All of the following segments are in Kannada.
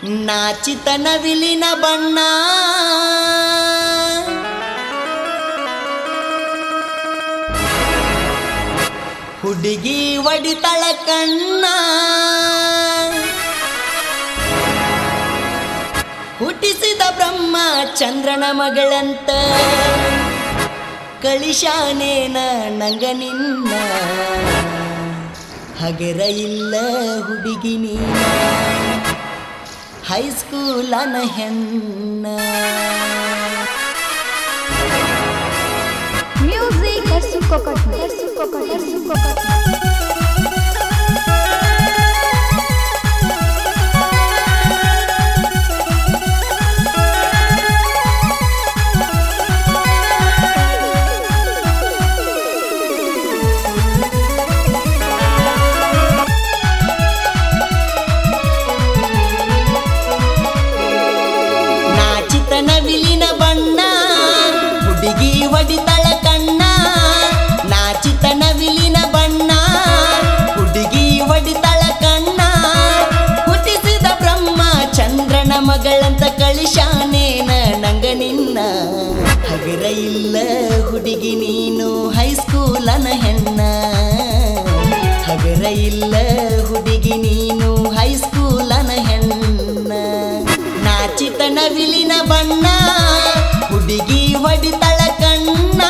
ನಾಚಿತನ ವಿಲಿನ ಬಣ್ಣ ಹುಡುಗಿ ಒಡಿತಳ ಕಣ್ಣ ಹುಟ್ಟಿಸಿದ ಬ್ರಹ್ಮ ಚಂದ್ರನ ಮಗಳಂತ ಕಳಿಶಾನೇನ ನಂಗ ನಿನ್ನ ಹಗೆರ ಇಲ್ಲ ಹುಡುಗಿ ನೀನ ಹೈಸ್ಕೂಲನ ಹೆಣ್ಣ Music Hersu Kokot Hersu Kokot Hersu Kokot ನಾಚಿತನ ವಿಲಿನ ಬಣ್ಣ ಹುಡುಗಿ ಒಡಿತಳ ಕಣ್ಣ ನಾಚಿತನ ವಿಲಿನ ಬಣ್ಣ ಹುಡುಗಿ ಒಡಿತಳ ಕಣ್ಣ ಹುಟ್ಟಿಸಿದ ಬ್ರಹ್ಮ ಚಂದ್ರನ ಮಗಳಂತ ಕಳಿಶಾನೇನ ನಂಗ ನಿನ್ನ ಹಗರ ಇಲ್ಲ ಹುಡುಗಿ ನೀನು ಹೈಸ್ಕೂಲನ ಹೆಣ್ಣ ಹಗರ ಇಲ್ಲ ಹುಡುಗಿ ನೀನು ಹೈಸ್ಕೂಲನ ಹೆಣ್ಣ ನಾಚಿತನ ವಿಲಿನ ಬಣ್ಣ ಹುಡುಗಿ ಹೊಡಿತಳ ಕಣ್ಣ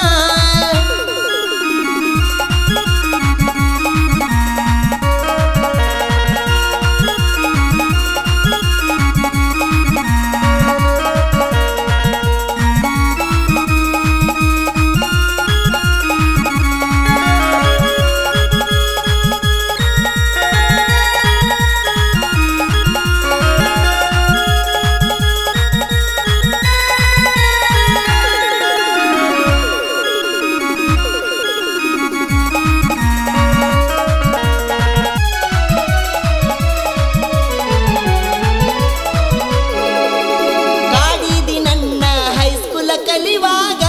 ಕಾಡಿದಿ ನನ್ನ ಹೈಸ್ಕೂಲ ಕಲಿವಾಗ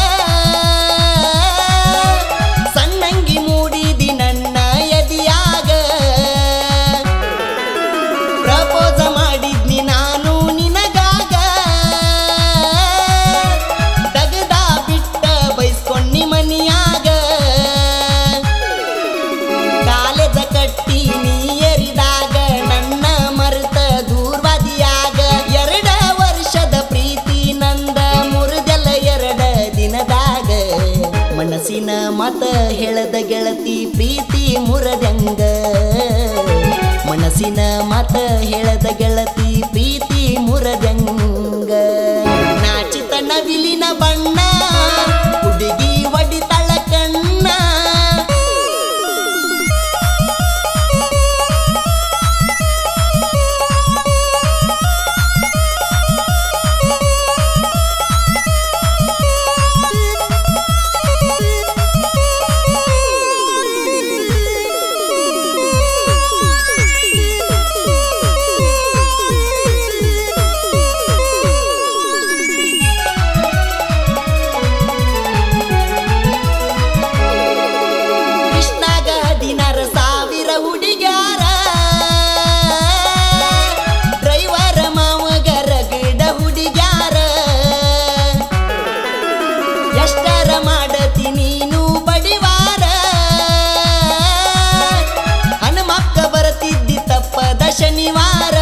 ಸಣ್ಣಂಗಿ ಮೂಡಿದಿ ನನ್ನ ಎದಿಯಾಗ ಪ್ರಪೋಸ ಮಾಡಿದ್ನಿ ನಾನು ನಿನಗಾಗ ತಗದ ಬಿಟ್ಟ ಬೈಸ್ಕೊಂಡಿ ಮನಿಯಾಗ ಕಾಲೇಜ ಕಟ್ಟಿ ನೀ ಎರಿದಾಗ ನನ್ನ ಮರೆತ ದೂರ್ವಾದಿಯಾಗ ಎರಡ ವರ್ಷದ ಪ್ರೀತಿ ನಂದ ಮುರಿದೆಲ್ಲ ಎರಡ ದಿನದಾಗ ಮನಸ್ಸಿನ ಮತ ಹೇಳದ ಗೆಳತಿ ಪ್ರೀತಿ ಮುರದಂಗ ಮನಸ್ಸಿನ ಮತ ಹೇಳದ ಗೆಳತಿ ಪ್ರೀತಿ ಮುರದಂಗ ನಾಚಿತನ ವಿಲಿನ ಬಣ್ಣ ಹುಡುಗಿ ಒಡಿತಳ ಕಣ್ಣ ಕೃಷ್ಣಾಗ ದಿನರ ಸಾವಿರ ಹುಡುಗ್ಯಾರ ಡ್ರೈವರ ಮಾವಗರ ಗಿಡ ಹುಡುಗ್ಯಾರ ಎಷ್ಟರ ಮಾಡತಿ ನೀನು ಬಡಿವಾರ ಹನುಮಕ್ಕ ಬರತಿದ್ದಿ ತಪ್ಪದ ಶನಿವಾರ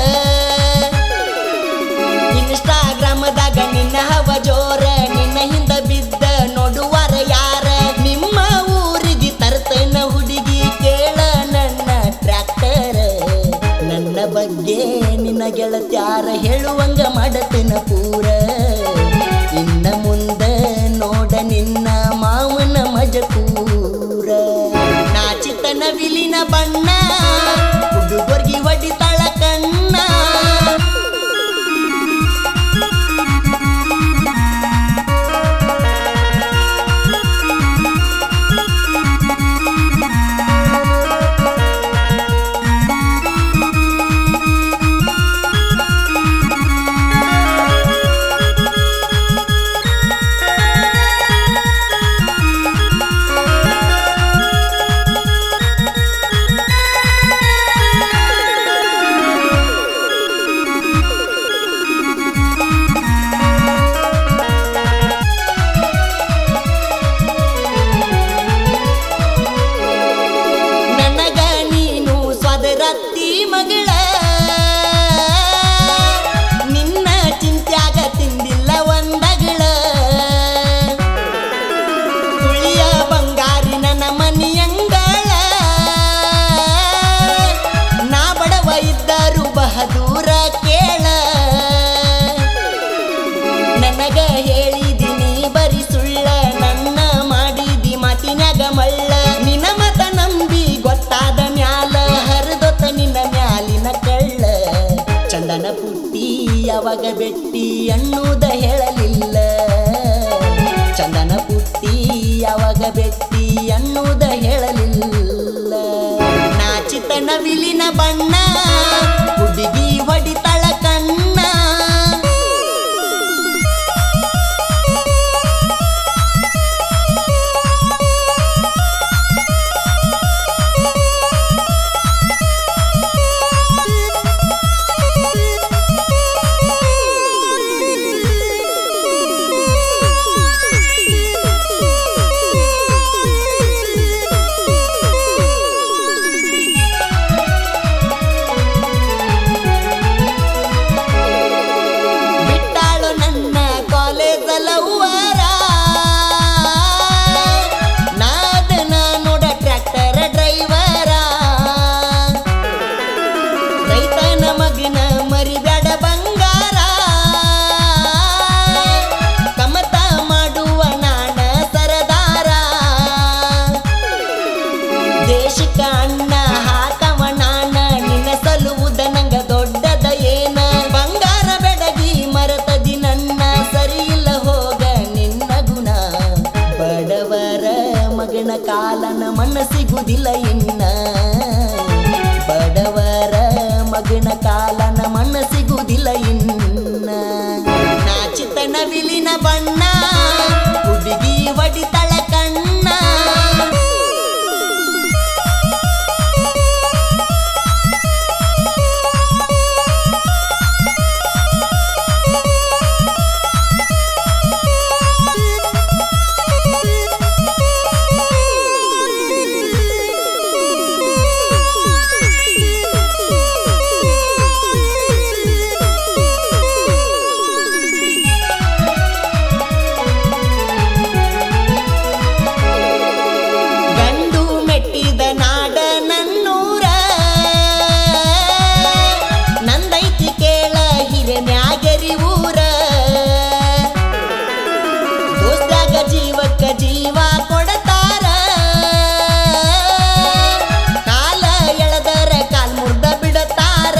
ಇನ್ಸ್ಟಾಗ್ರಾಮದಾಗ ನಿನ್ನ ಹವ ಜೋರ ನಿನ್ನ ಹಿಂದ ಬಿದ್ದ ನೋಡುವರ ಯಾರ ನಿಮ್ಮ ಊರಿಗೆ ತರ್ತನ ಹುಡುಗಿ ಕೇಳ ನನ್ನ ಟ್ರ್ಯಾಕ್ಟರ್ ನನ್ನ ಬಗ್ಗೆ ನಿನ್ನ ಗೆಳತ್ಯಾರ ಹೇಳುವಂಗ ಮಾಡತನ ಪೂರ ಇನ್ನ ಮುಂದ ನೋಡ ನಿನ್ನ ಮಾವನ ಮಜಕೂರ ನಾಚಿತನ ವಿಲಿನ ಬಣ್ಣ ಹುಡುಗರ್ಗಿ ಒಡಿತಾಳ ಕಣ್ಣ ಮಗಳ ನಿನ್ನ ಚಿಂತ್ಯಾಗ ತಿಂದಿಲ್ಲ ಒಂದಗಳ ತುಳಿಯ ಬಂಗಾರಿ ನನ್ನ ಮನಿಯಂಗಳ ನಾ ಬಡವ ಇದ್ದರು ಬಹದೂರ ಕೇಳ ನನಗ ಹೇಳಿದಿನಿ ಬರಿ ಸುಳ್ಳ ನನ್ನ ಮಾಡಿದಿ ಮಾತಿನ್ಯಾಗ ಮಳ್ಳ ನಿನ್ನ ಮತ ನಂಬಿ ಗೊತ್ತಾದ ಮ್ಯಾಲ ಹರಿದೊತ್ತ ನಿನ್ನ ಮ್ಯಾಲಿನ ಕಳ್ಳ ಚಂದನ ಪುಟ್ಟಿ ಯಾವಾಗ ಬೆಟ್ಟಿ ಅನ್ನುವುದ ಹೇಳಲಿಲ್ಲ ಚಂದನ ಪುಟ್ಟಿ ಯಾವಾಗ ಬೆಟ್ಟಿ ಅನ್ನುವುದ ಹೇಳಲಿಲ್ಲ ನಾಚಿತನ ವಿಲಿನ ಬಣ್ಣ ಹುಡುಗಿ ಹೊಡಿತಳ ಕಣ್ಣ ಬಿಟ್ಟಾಳು ನನ್ನ ಕಾಲೇಜ್ ಲವ್ವರ ನಾದನ ನೋಡ ಟ್ರ್ಯಾಕ್ಟರ್ ಡ್ರೈವರ ರೈತನ ಮಗನ ಮರಿಬ್ಯಾಡ ಬಂಗಾರ ಕಮತ ಮಾಡುವ ನಾಣ ಸರದಾರ ದೇಶಕ್ಕ ಅಣ್ಣ ಹಾಕವ ನಾಣ ನಿನ್ನ ಸಲುವುದ ನಂಗ ದೊಡ್ಡದ ಏನ ಬಂಗಾರ ಬೆಡಗಿ ಮರತದಿ ನನ್ನ ಸರಿ ಇಲ್ಲ ಹೋಗ ನಿನ್ನ ಗುಣ ಬಡವರ ಮಗನ ಕಾಲನ ಮಣ್ಣ ಸಿಗುದಿಲ್ಲ ಇನ್ನ ಬಡವರ ಮಗನ ಕಾಲನ ಮಣ್ಣ ಸಿಗುದಿಲ್ಲ ಇನ್ನ ನಾಚಿತನ ವಿಲಿನ ಬಣ್ಣ ಹುಡುಗಿ ಒಡಿತಳ ಕಣ್ಣ ಗಂಡು ಮೆಟ್ಟಿದ ನಾಡ ನನ್ನೂರ ನಂದೈತಿ ಕೇಳ ಹಿರಿನ್ಯಾಗರಿ ಊರ ದೋಸ್ತ್ಯಾಗ ಜೀವಕ್ಕ ಜೀವ ಕೊಡತಾರ ಕಾಲ ಎಳೆದರ ಕಾಲ್ ಮುರ್ದ ಬಿಡತಾರ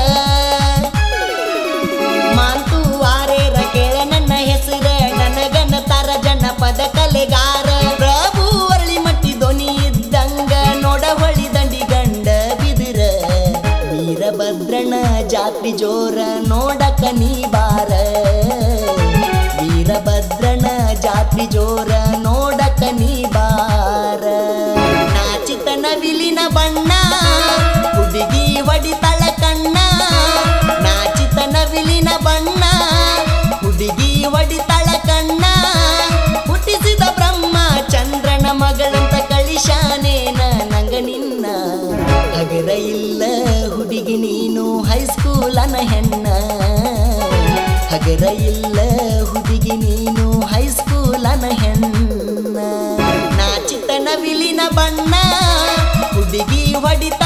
ಮಾಂತು ವಾರೇರ ಕೇಳ ನನ್ನ ಹೆಸರ ನನಗನ ತರ ಜನಪದ ಕಲೆಗಾರ ಪ್ರಭು ಅರಳಿ ಮಟ್ಟಿ ಧ್ವನಿ ಇದ್ದಂಗ ನೋಡ ಹೊಳಿ ದಂಡಿ ಗಂಡ ಬಿದಿರ ವೀರಭದ್ರನ ಜಾತ್ರಿ ಜೋರ ನೋಡಕ ನೀ ಬಾರ ವೀರಭದ್ರನ ಜಾತ್ರಿ ಜೋರ ನೋಡಕ ನೀ ಬಾರ ನಾಚಿತನ ವಿಲಿನ ಬಣ್ಣ ಹುಡುಗಿ ಹೊಡಿತಳ ಕಣ್ಣ ನಾಚಿತನ ವಿಲಿನ ಬಣ್ಣ ಹುಡುಗಿ ಹೊಡಿತಳ ಕಣ್ಣ ಹುಟ್ಟಿಸಿದ ಬ್ರಹ್ಮ ಚಂದ್ರನ ಮಗಳಂತ ಕಳಿಶಾನೇನ ನಂಗ ನಿನ್ನ ಹಗರ ಇಲ್ಲ ಹುಡುಗಿ ನೀನು ಹೈಸ್ಕೂಲನ ಹೆಣ್ಣ ಹಗರ ಇಲ್ಲ ಹುಡುಗಿ ನೀನು ಹೈಸ್ಕೂಲನ ಹೆಣ್ಣ ನಾಚಿತನ ವಿಲಿನ ಬಣ್ಣ ಹುಡುಗಿ ಹೊಡಿತ